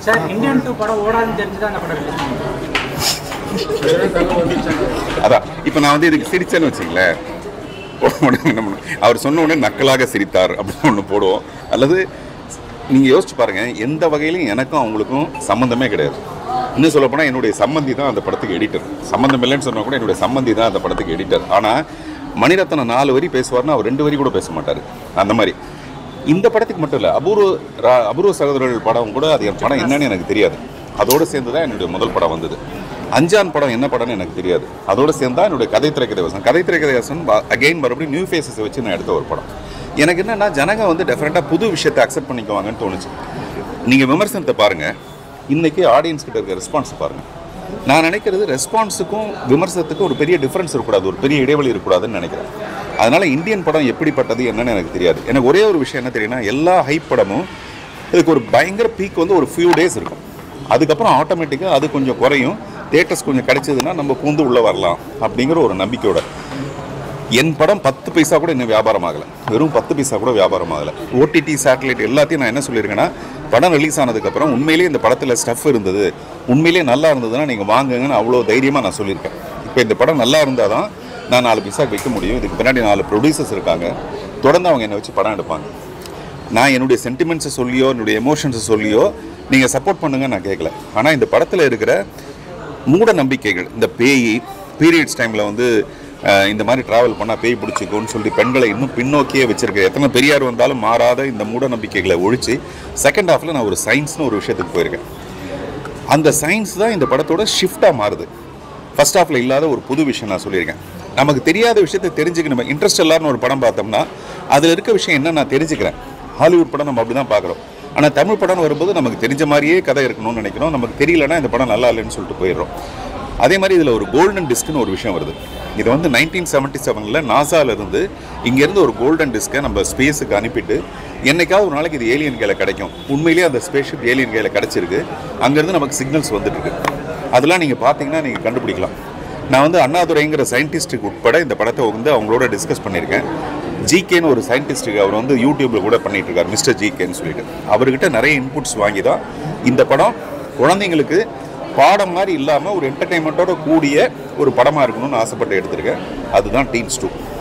Sir Indian two படம் ஓடாதுன்னு தெரிஞ்சு தான் அந்த படம் ரிலீஸ் பண்ணுவோம் அதான் இப்போ நான் வந்து இதுக்கு சிரிச்சேன்னு வச்சுங்களேன் உடனே என்ன பண்ணும்? அவர் சொன்ன உடனே நக்கலாக சிரித்தார் அப்படின்னு ஒன்று போடுவோம் அல்லது நீங்கள் யோசிச்சு பாருங்க எந்த வகையிலும் எனக்கும் அவங்களுக்கும் சம்மந்தமே கிடையாது இன்னும் சொல்லப் போனால் என்னுடைய சம்மந்தி தான் அந்த படத்துக்கு எடிட்டர் சம்மந்தம் இல்லைன்னு சொன்னா கூட என்னுடைய சம்மந்தி தான் அந்த படத்துக்கு எடிட்டர் ஆனால் மணிரத்னம் நாலு வரி பேசுவார்னா அவர் ரெண்டு வரி கூட பேச மாட்டார் அந்த மாதிரி இந்த படத்துக்கு மட்டும் இல்லை அபூர்வ ரா- அபூர்வ சகோதரர்கள் படம் கூட அது என் படம் என்னன்னு எனக்கு தெரியாது அதோடு சேர்ந்து தான் என்னுடைய முதல் படம் வந்தது அஞ்சான் படம் என்ன படம்னு எனக்கு தெரியாது அதோடு சேர்ந்து தான் என்னுடைய கதை திரைக்கதை வசனம் கதை திரைக்கதை வசனம் அகைன் மறுபடியும் நியூ ஃபேஸஸை வச்சு நான் எடுத்த ஒரு படம் எனக்கு என்னன்னா ஜனங்க வந்து டெஃபரெண்ட்டாக புது விஷயத்தை அக்செப்ட் பண்ணிக்குவாங்கன்னு தோணுச்சு நீங்கள் விமர்சனத்தை பாருங்கள் இன்னைக்கு ஆடியன்ஸ் கிட்ட இருக்க ரெஸ்பான்ஸ் பாருங்கள் நான் நினைக்கிறது ரெஸ்பான்ஸுக்கும் விமர்சனத்துக்கும் ஒரு பெரிய டிஃப்ரென்ஸ் இருக்கக்கூடாது ஒரு பெரிய இடைவெளி இருக்கக்கூடாதுன்னு நினைக்கிறேன் அதனால இந்தியன் படம் எப்படிப்பட்டது என்னன்னு எனக்கு தெரியாது எனக்கு ஒரே ஒரு விஷயம் என்ன தெரியும்னா எல்லா ஹைப் படமும் இதுக்கு ஒரு பயங்கர பீக் வந்து ஒரு ஃபியூ டேஸ் இருக்கும் அதுக்கப்புறம் ஆட்டோமேட்டிக்காக அது கொஞ்சம் குறையும் தேட்டர்ஸ் கொஞ்சம் கிடைச்சதுன்னா நம்ம பூந்து உள்ளே வரலாம் அப்படிங்கிற ஒரு நம்பிக்கையோட என் படம் பத்து பைசா கூட இன்னும் வியாபாரம் ஆகலை வெறும் பத்து பைசா கூட வியாபாரம் ஆகலை ஓடிடி சேட்டலைட் எல்லாத்தையும் நான் என்ன சொல்லியிருக்கேன்னா படம் ரிலீஸ் ஆனதுக்கப்புறம் உண்மையிலேயே இந்த படத்தில் ஸ்டஃப் இருந்தது உண்மையிலேயே நல்லா இருந்ததுன்னா நீங்கள் வாங்குங்கன்னு அவ்வளோ தைரியமாக நான் சொல்லியிருக்கேன் இப்போ இந்த படம் நல்லா இருந்தால் தான் நான் நாலு பைசா வைக்க முடியும் இதுக்கு பின்னாடி நாலு ப்ரொடியூசர்ஸ் இருக்காங்க தொடர்ந்து அவங்க என்னை வச்சு படம் எடுப்பாங்க நான் என்னுடைய சென்டிமெண்ட்ஸை சொல்லியோ என்னுடைய எமோஷன்ஸை சொல்லியோ நீங்கள் சப்போர்ட் பண்ணுங்க நான் கேட்கல ஆனால் இந்த படத்தில் இருக்கிற மூட நம்பிக்கைகள் இந்த பேய் பீரியட்ஸ் டைமில் வந்து அஹ், இந்த மாதிரி ட்ராவல் பண்ணால் பேய் பிடிச்சிக்கும்னு சொல்லி பெண்களை இன்னும் பின்னோக்கியே வச்சிருக்க எத்தனை பெரியார் வந்தாலும் மாறாத இந்த மூட நம்பிக்கைகளை ஒழிச்சு செகண்ட் ஹாஃபில் நான் ஒரு சயின்ஸ்னு ஒரு விஷயத்துக்கு போயிருக்கேன் அந்த சயின்ஸ் தான் இந்த படத்தோட ஷிஃப்டாக மாறுது ஃபர்ஸ்ட் ஹாஃபில் இல்லாத ஒரு புது விஷயம் நான் சொல்லியிருக்கேன் நமக்கு தெரியாத விஷயத்தை தெரிஞ்சுக்கணும் இன்ட்ரெஸ்ட் எல்லாரும் ஒரு படம் பார்த்தோம்னா அதில் இருக்க விஷயம் என்ன நான் தெரிஞ்சுக்கிறேன் ஹாலிவுட் படம் நம்ம அப்படி தான் பார்க்குறோம் ஆனால் தமிழ் படம் வரும்போது நமக்கு தெரிஞ்ச மாதிரியே கதை இருக்கணும்னு நினைக்கிறோம் நமக்கு தெரியலனா இந்த படம் நல்லா இல்லைன்னு சொல்லிட்டு போயிடுறோம் அதே மாதிரி இதில் ஒரு கோல்டன் டிஸ்க்னு ஒரு விஷயம் வருது இது வந்து நைன்டீன் செவன்ட்டி செவனில் நாசாலேருந்து இங்கேருந்து ஒரு கோல்டன் டிஸ்க்கை நம்ம ஸ்பேஸுக்கு அனுப்பிட்டு என்னைக்காவது ஒரு நாளைக்கு இது ஏலியன் கையில் கிடைக்கும் உண்மையிலேயே அந்த ஸ்பேஸ்ஷிப் ஏலியன் கையில் கிடச்சிருக்கு அங்கேருந்து நமக்கு சிக்னல்ஸ் வந்துட்டு இருக்கு அதெல்லாம் நீங்கள் பார்த்தீங்கன்னா நீங்கள் கண்டுபிடிக்கலாம் நான் வந்து அண்ணாதுரைங்கிற சயின்டிஸ்ட்டுக்கு உட்பட இந்த படத்தை வந்து அவங்களோட டிஸ்கஸ் பண்ணியிருக்கேன் ஜிகேன்னு ஒரு சயின்டிஸ்ட்டுக்கு அவர் வந்து யூடியூப்ல கூட பண்ணிட்டு இருக்காரு மிஸ்டர் ஜிகேன்னு சொல்லிட்டு அவர்கிட்ட நிறைய இன்புட்ஸ் வாங்கி தான் இந்த படம் குழந்தைங்களுக்கு பாடம் மாதிரி இல்லாமல் ஒரு என்டர்டைன்மெண்ட்டோட கூடிய ஒரு படமாக இருக்கணும்னு ஆசைப்பட்டு எடுத்திருக்கேன் அதுதான் டீம்ஸ் டூ